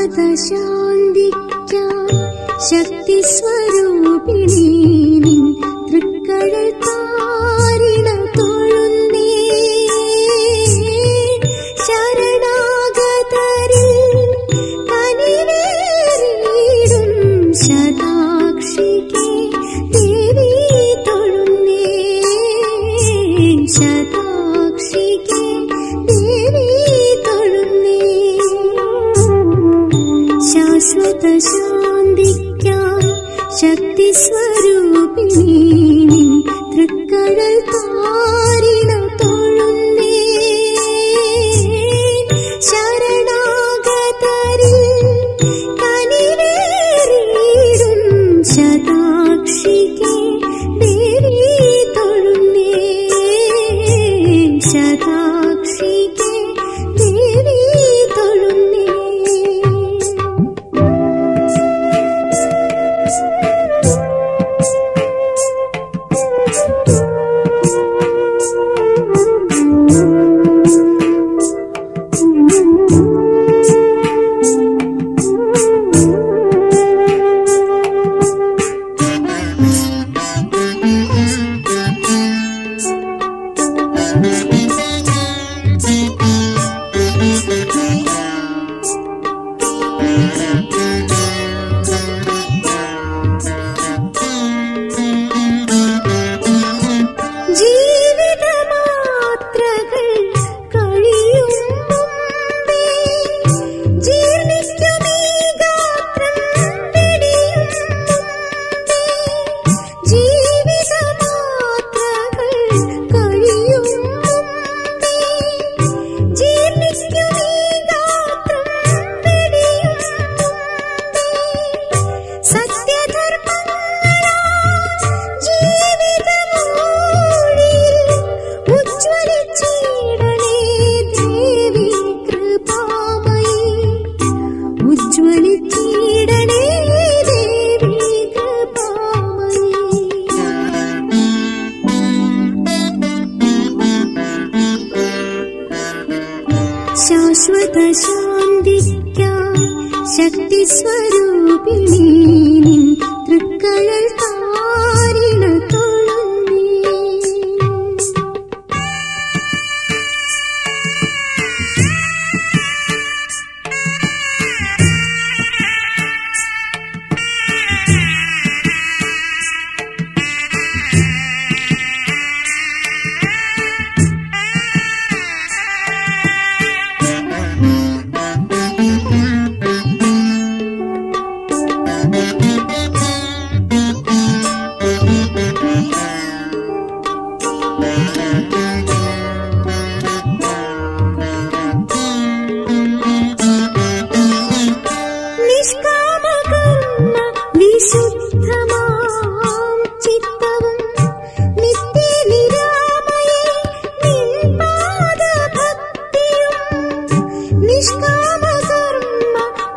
ശാശ്വത ശാന്തിക്കായി ശക്തി സ്വരൂപിണി നിൻ തൃക്കഴൽ താരിണ തൊഴുന്നേ ശരണാഗതരിൽ കനിവേറിയിടും ശതാക്ഷികേ ദേവി തൊഴുന്നേ ശതാക്ഷികേ ദേവി തൊഴുന്നേ ശാശ്വത ശാന്തിക്കായി ശക്തി സ്വരൂപിണി നിൻ തൃക്കഴൽ താരിണ തൊഴുന്നേ ശരണാഗതരിൽ കനിവേറിയിടും ശതാക്ഷികേ ദേവി തൊഴുന്നേ ശതാക്ഷികേ ദേവി തൊഴുന്നേ ജീവിതമാത്രകൾ കഴിയും മുമ്പേ ജീർണിക്കുമീ ഗാത്രം വെടിയും മുമ്പേ ജീവിതമാത്രകൾ കഴിയും മുമ്പേ ജീർണിക്കുമീ ഗാത്രം വെടിയും മുമ്പേ സത്യധർമ്മങ്ങളാ ജീവിതമൂഴിയിൽ ഉജ്ജ്വലിച്ചിടണേ ദേവി കൃപാമയി ഉജ്ജ്വലിച്ചിടണേ ദേവി കൃപാമയി ശാശ്വത ശാന്തിക്കായി ശക്തി സ്വരൂപിണി നിൻ തൃക്കഴൽ താരിണ തൊഴുന്നേ നിഷ്കാമകർമ്മ വിശുദ്ധമാം ചിത്തവും നിത്യനിരാമയേ നിൻ പാദഭക്തിയും നിഷ്കാമകർമ്മ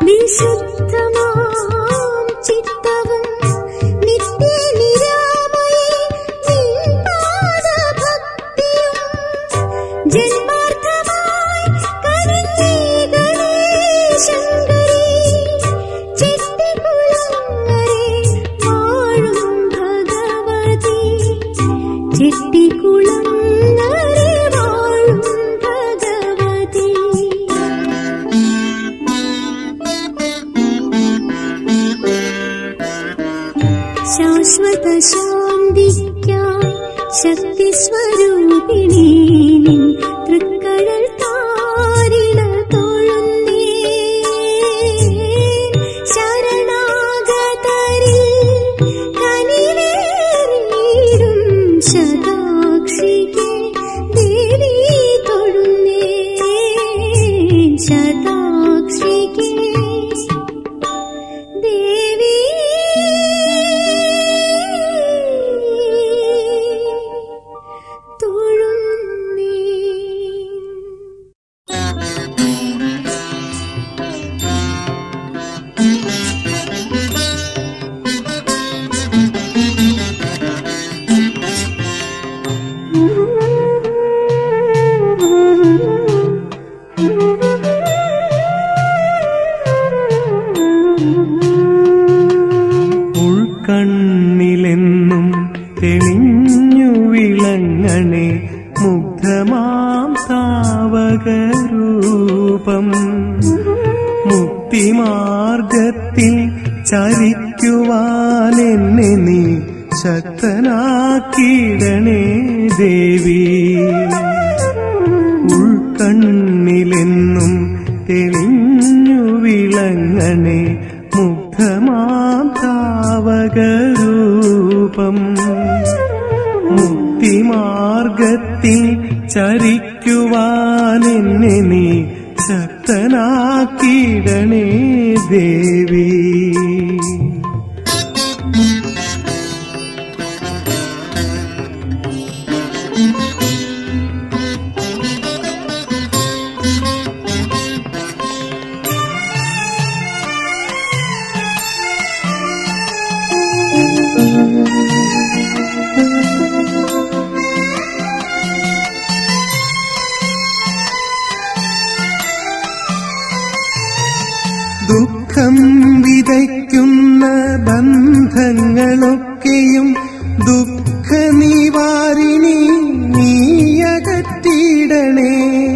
വിശുദ്ധമാം ചിത്തവും നിത്യനിരാമയേ നിൻ പാദഭക്തിയും ജന്മാർത്ഥമായി കരഞ്ഞേ ഗണേശങ്കരേ ചെട്ടിക്കുളങ്ങരെ വാഴും ഭഗവതി ചെട്ടിക്കുളങ്ങരെ വാഴും ഭഗവതി ശാശ്വത ശാന്തിക്കായി ശക്തി സ്വരൂപിണി നിൻ തൃക്കഴൽ താരിണ തൊഴുന്നേ ശരണാഗതരിൽ കനിവേറിയിടും ശതാക്ഷികേ ദേവി തൊഴുന്നേ ശതാക്ഷികേ ദേവി മുഗ്ധമാം താവകരൂപം മുക്തിമാർഗത്തിൽ ചരിക്കുവാൻ എന്നെ നീ ശക്തനാക്കിയിടണേ ദേവി ഉൾക്കണ്ണിലെന്നും തെളിഞ്ഞു വിളങ്ങണേ മുഗ്ധമാം താവകരൂപം മുക്തിമാർഗത്തിൽ ചരിക്കുവാൻ എന്നെ നീ ശക്തനാക്കിയിടണേ ദേവി ദുഃഖം വിതയ്ക്കുന്ന ബന്ധങ്ങളൊക്കെയും ദുഃഖ നിവാരിണി നീയകറ്റിയിടണേ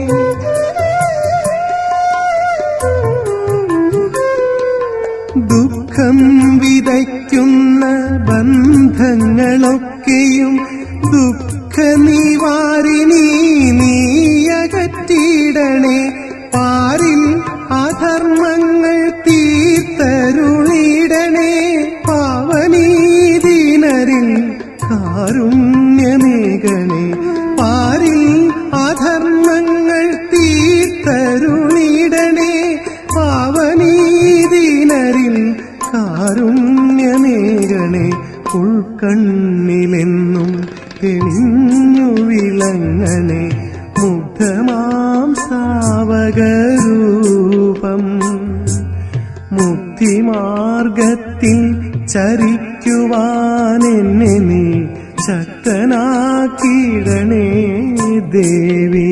ദുഃഖം വിതയ്ക്കുന്ന ബന്ധങ്ങളൊക്കെയും ദുഃഖ നിവാരിണി നീയകറ്റിയിടണേ പാരിൽ അധർമ്മങ്ങൾ തീർത്തരുളിടണേ പാവനീതിനരിൽ കാരുണ്യമേകണേ പാരിൽ അധർമ്മങ്ങൾ തീർത്തരുളിടണേ പാവനീതിനരിൽ കാരുണ്യമേകണേ ഉൾക്കണ്ണിലെന്നും തെളിഞ്ഞു വിളങ്ങണേ മുഗ്ധമാം സാവകരൂപം മുക്തിമാർഗത്തിൽ ചരിക്കുവാൻ എന്നെ നീ ശക്തനാക്കിയിടണേ ദേവി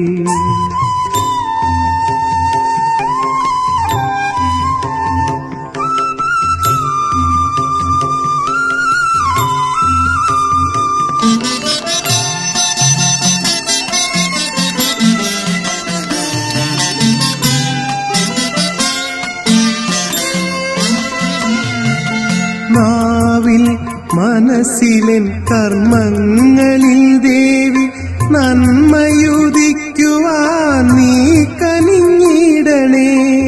നാവിൽ മനസ്സിലെൻ കർമ്മങ്ങളിൽ ദേവി നന്മയുദിക്കുവാൻ നീ കനിഞ്ഞിടണേ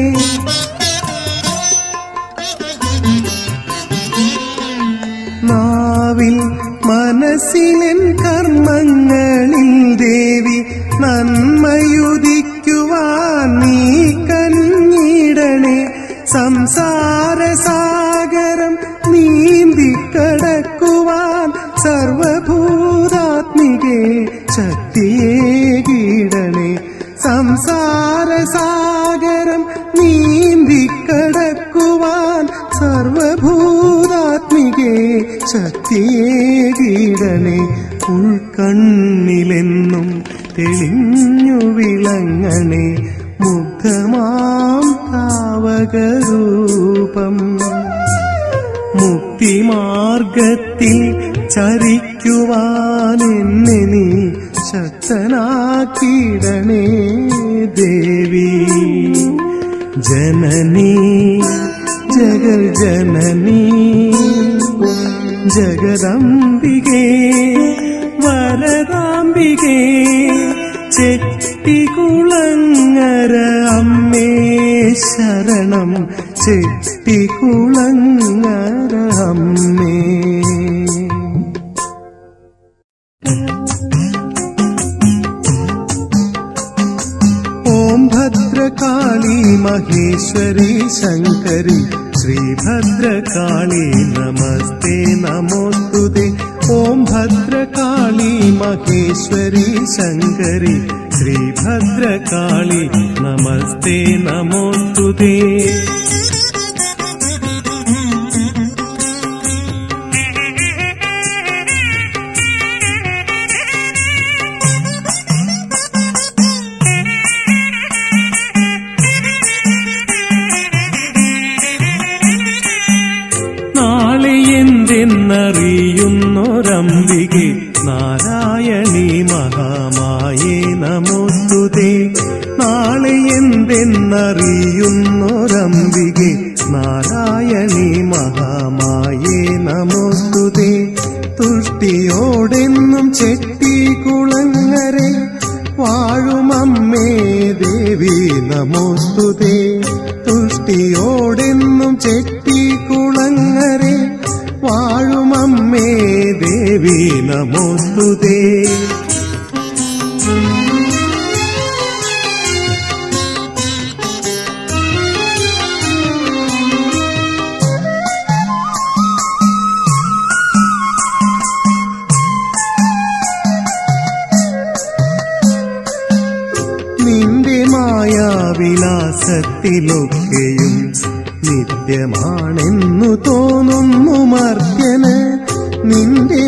നാവിൽ മനസ്സിലെൻ കർമ്മങ്ങളിൽ ദേവി നന്മയുദിക്കുവാൻ നീ കനിഞ്ഞിടണേ സംസാരസാഗരം നീന്തിക്കടക്കുവാൻ സർവഭൂതാത്മികേ ശക്തിയേകിടണേ സംസാരസാഗരം നീന്തിക്കടക്കുവാൻ സർവഭൂതാത്മികേ ശക്തിയേകിടണേ ഉൾക്കണ്ണിലെന്നും തെളിഞ്ഞു വിളങ്ങണേ മുഗ്ധമാം താവകരൂപം മുക്തിമാർഗത്തിൽ ചരിക്കുവാൻ എന്നെ നീ ശക്തനാക്കിയിടണേ ദേവി ജനനീ ജഗൽ ജനനീ ജഗദംബികേ വരദാംബികേ ചെട്ടികുളങ്ങര അമ്മേ ശരണം ചെട്ടികുളങ്ങര അമ്മേ ഓം ഭദ്രകാളി മഹേശ്വരി ശങ്കരി ശ്രീഭദ്രകാളി നമസ്തേ നമോസ്തുതേ ഓം ഭദ്രകാളി മഹേശ്വരി ശങ്കരി ശ്രീഭദ്രകാളി നമസ്തേ നമോസ്തുതേ നാളെ എന്തെന്നറിയുന്നൊരംബികെ നാരായണി മഹാമായേ നമ നമോസ്തുതേ നാളെ എന്തെന്നറിയുന്നൊരംബികെ നാരായണി മഹാമായേ നമോസ്തുതേ തുഷ്ടിയോടെന്നും ചെട്ടിക്കുളങ്ങരെ വാഴുമമ്മേ ദേവി നമോസ്തുതേ തുഷ്ടിയോടെന്നും ചെട്ടിക്കുളങ്ങരെ വാഴുമമ്മേ ദേവി നമോസ്തുതേ നിന്റെ മായാവിലാസത്തിലൊക്കെയും നിത്യമാണെന്നു തോന്നുന്നു മർത്യന് നിന്റെ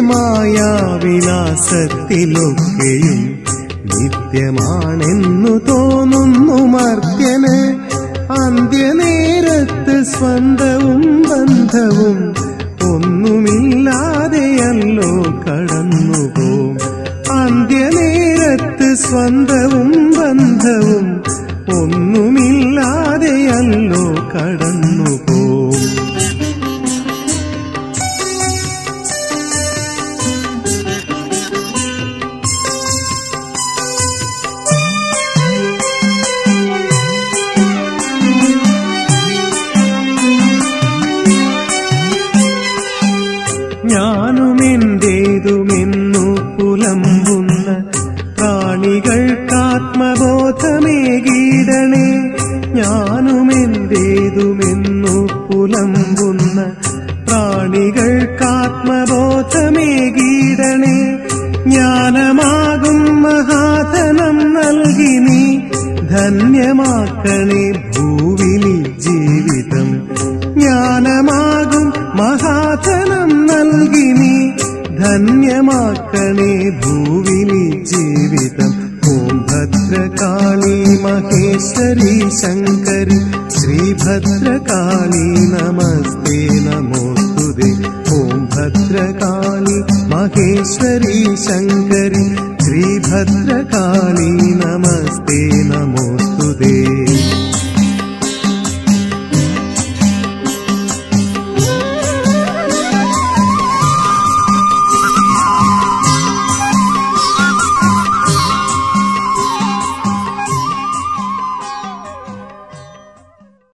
മായാവിലാസത്തിലൊക്കെയും നിത്യമാണെന്നു തോന്നുന്നു മർത്യന് അന്ത്യനേരത്ത് സ്വന്തവും ബന്ധവും ഒന്നുമില്ലാതെയല്ലോ കടന്നുപോം അന്ത്യനേരത്ത് സ്വന്തവും ബന്ധവും ഒന്നുമില്ലാതെയല്ലോ കടന്നുപോം ഞാനുമെന്റേതുമെന്നു പുലമ്പുന്ന പ്രാണികൾക്കാത്മബോധമേകീടണേ ഞാനുമെന്റേതുമെന്നു പുലമ്പുന്ന പ്രാണികൾക്കാത്മബോധമേകീടണേ ജ്ഞാനമാകും മഹാധനം നൽകി നീ ധന്യമാക്കണേ ഭൂവിലി ജീവിതം ജ്ഞാനമാകും മഹാധനം നൽകി നീ ധന്യമാക്കണേ ഭൂവിലി ജീവിതം ഓം ഭദ്രകാളി മഹേശ്വരി ശങ്കരി ശ്രീഭദ്രകാളി നമസ്തേ നമോ